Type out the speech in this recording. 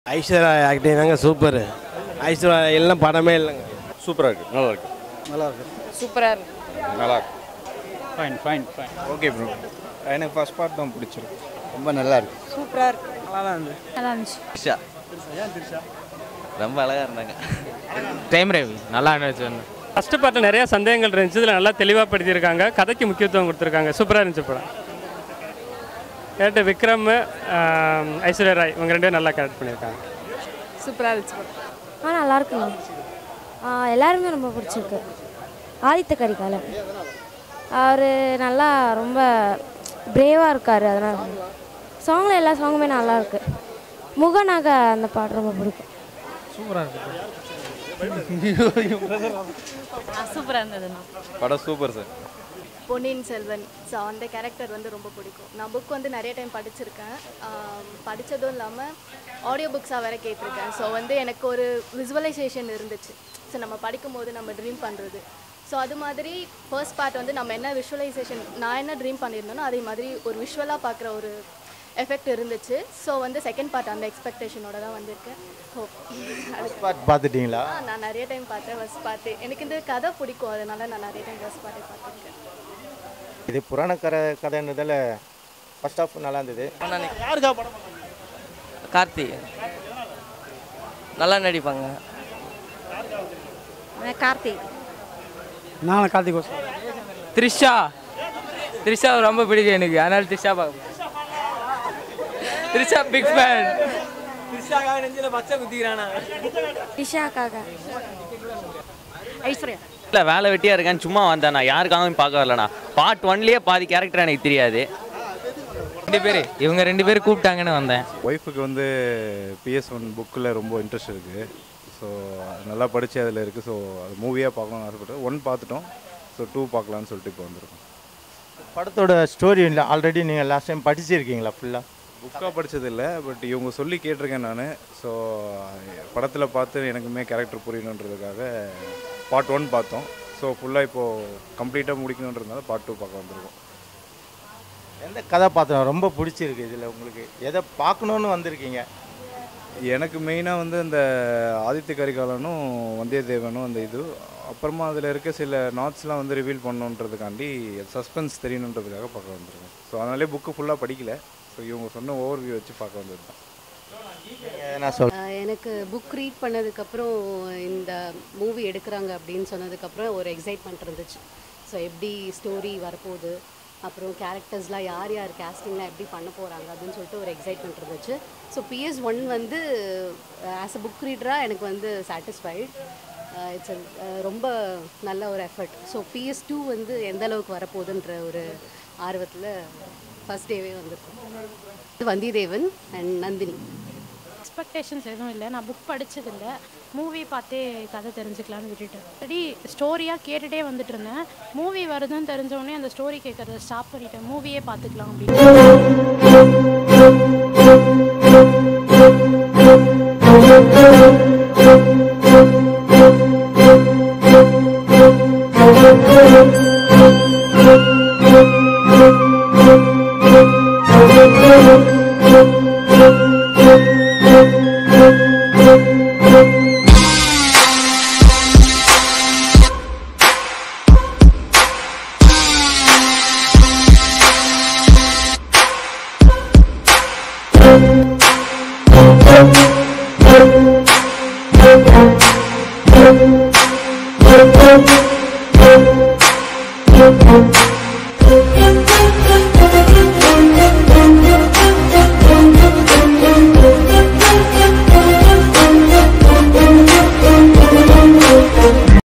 Aishwarya acting தாங்க super Aishwarya எல்லாம் படமே இல்லைங்க சூப்பராக இருக்குது நல்லா இருக்கு நல்லா இருக்கு சூப்பராக இருக்கு நல்லா இருக்கு fine fine fine okay bro எனக்கு ஃபர்ஸ்ட் பார்ட் தான் பிடிச்சிருக்கு ரொம்ப நல்லா இருக்கு சூப்பராக இருக்கு நல்லா தான் இருந்து நல்லா இருந்துச்சு த்ரிஷா ரொம்ப அழகாக இருந்தாங்க டைம் ரேவி நல்லா இருந்துச்சு ஃபஸ்ட்டு பார்ட்டில் நிறைய சந்தேகங்கள் இருந்துச்சு இதில் நல்லா தெளிவாக படுத்தியிருக்காங்க கதைக்கு முக்கியத்துவம் கொடுத்துருக்காங்க சூப்பராக இருந்துச்சு படம் கேட்டு விக்ரம் ஆம், ஐஸ்வர்யா ராய் இவங்க ரெண்டு பேரும் நல்லா கேரக்ட் பண்ணியிருக்காங்க சூப்பராக இருந்துச்சு படம் ஆ நல்லா இருக்குங்க ஆ, எல்லாருமே ரொம்ப பிடிச்சிருக்கு ஆதித்த கரிகாலன் அவர் நல்லா ரொம்ப பிரேவாக இருக்கார் அதனால் சாங்கில் எல்லா சாங்குமே நல்லா இருக்கு முகநாக அந்த பாட்டு ரொம்ப பிடிக்கும் சூப்பராக இருந்ததுண்ணா படம் super sir Ponniyin Selvan so அந்த கேரக்டர் வந்து ரொம்ப பிடிக்கும் நான் புக் வந்து நிறைய டைம் படிச்சிருக்கேன் ஆம், படிச்சதும் இல்லாமல் ஆடியோ புக்ஸாக வேற கேட்டிருக்கேன் ஸோ வந்து எனக்கு ஒரு விசுவலைசேஷன் இருந்துச்சு ஸோ நம்ம படிக்கும்போது நம்ம ட்ரீம் பண்ணுறது ஸோ அது மாதிரி ஃபர்ஸ்ட் பார்ட் வந்து நம்ம என்ன விஷுவலைசேஷன் நான் என்ன ட்ரீம் பண்ணியிருந்தேனோ அதே மாதிரி ஒரு விஷுவலாக பார்க்குற ஒரு எஃபெக்ட் இருந்துச்சு ஸோ வந்து செகண்ட் பார்ட் அந்த எக்ஸ்பெக்டேஷனோட தான் வந்திருக்கேன் ஹோப் பார்த்து பார்த்துட்டீங்களா ஆ, நான் நிறைய டைம் பார்த்தேன் ஃபர்ஸ்ட் பார்த்து எனக்கு இந்த கதை பிடிக்கும் அதனால நான் நிறைய டைம் ஃபர்ஸ்ட் பார்ட்டே பார்த்துருக்கேன் இது புராண கதை கதைன்றதால ஃபர்ஸ்ட் ஆஃப் நல்லா இருந்தது கார்த்தி நல்லா நடிப்பாங்க கார்த்தி நான் கார்த்திக் த்ரிஷா த்ரிஷா ரொம்ப பிடிக்கும் எனக்கு அதனால த்ரிஷா பார்க்க த்ரிஷா பிக் ஃபேன் த்ரிஷாக்காக நெஞ்சில் பச்சை குத்திக்கிறானா இஷாக்காக ஐஸ்வர்யா இல்லை வேலை வெட்டியாக இருக்கேன் சும்மா வந்தேன் நான் யாருக்காகவும் பார்க்க வரலண்ணா பார்ட் ஒன்லேயே பாதி கேரக்டர் எனக்கு தெரியாது ரெண்டு பேர் இவங்க ரெண்டு பேரும் கூப்பிட்டாங்கன்னு வந்தேன் ஒய்ஃபுக்கு வந்து பிஎஸ் ஒன் புக்கில் ரொம்ப இன்ட்ரெஸ்ட் இருக்குது ஸோ நல்லா படித்து அதில் இருக்குது ஸோ அது மூவியாக பார்க்கணும்னு ஆசைப்பட்டு ஒன் பார்த்துட்டோம் ஸோ டூ பார்க்கலான்னு சொல்லிட்டு இப்போ வந்திருக்கோம் படத்தோட ஸ்டோரி ஆல்ரெடி நீங்கள் லாஸ்ட் டைம் படிச்சிருக்கீங்களா ஃபுல்லாக புக்காக படித்ததில்லை பட் இவங்க சொல்லி கேட்டிருக்கேன் நான் ஸோ படத்தில் பார்த்து எனக்குமே கேரக்டர் புரியணுன்றதுக்காக பார்ட் ஒன் பார்த்தோம் ஸோ ஃபுல்லாக இப்போது கம்ப்ளீட்டாக முடிக்கணுன்றதுனால பார்ட் டூ பார்க்க வந்திருக்கோம் எந்த கதாபாத்திரம் ரொம்ப பிடிச்சிருக்கு இதில் உங்களுக்கு எதை பார்க்கணுன்னு வந்திருக்கீங்க எனக்கு மெயினாக வந்து அந்த ஆதித்ய கரிகாலனும் வந்தியத்தேவனும் அந்த இது அப்புறமா அதில் இருக்க சில நாட்ஸ்லாம் வந்து ரிவீல் பண்ணணுன்றதுக்காண்டி சஸ்பென்ஸ் தெரியணுன்றதுக்காக பார்க்க வந்திருக்கேன் ஸோ அதனாலே புக்கு ஃபுல்லாக படிக்கல ஸோ இவங்க சொன்ன ஓவர் வியூ வச்சு பார்க்க வந்தது தான் நான் சொல் ஆஹ் எனக்கு புக் ரீட் பண்ணதுக்கப்புறம் இந்த மூவி எடுக்கிறாங்க அப்படின்னு சொன்னதுக்கப்புறம் ஒரு எக்ஸைட்மெண்ட் இருந்துச்சு ஸோ எப்படி ஸ்டோரி வரப்போகுது அப்புறம் கேரக்டர்ஸ்லாம் யார் யார் கேஸ்டிங்லாம் எப்படி பண்ண போகிறாங்க அப்படின்னு சொல்லிட்டு ஒரு எக்ஸைட்மெண்ட் இருந்துச்சு ஸோ பிஎஸ் ஒன் வந்து ஆஸ் அ புக் ரீடராக எனக்கு வந்து சாட்டிஸ்ஃபைட் இட்ஸ் ரொம்ப நல்ல ஒரு எஃபர்ட் ஸோ பிஎஸ் டூ வந்து எந்த அளவுக்கு வரப்போகுதுன்ற ஒரு ஆர்வத்தில் ஃபஸ்ட் டேவே வந்திருக்கோம் வந்தியத்தேவன் அண்ட் நந்தினி எக்ஸ்பெக்டேஷன்ஸ் எதுவும் இல்லை நான் புக் படிச்சதில்ல மூவி பார்த்தே கதை தெரிஞ்சுக்கலான்னு விட்டுட்டேன் ஆல்ரெடி ஸ்டோரியாக கேட்டுகிட்டே வந்துட்டு இருந்தேன் மூவி வருதுன்னு தெரிஞ்ச உடனே அந்த ஸ்டோரி கேட்குறத ஸ்டாப் பண்ணிட்டேன் மூவியே பார்த்துக்கலாம் அப்படின்னு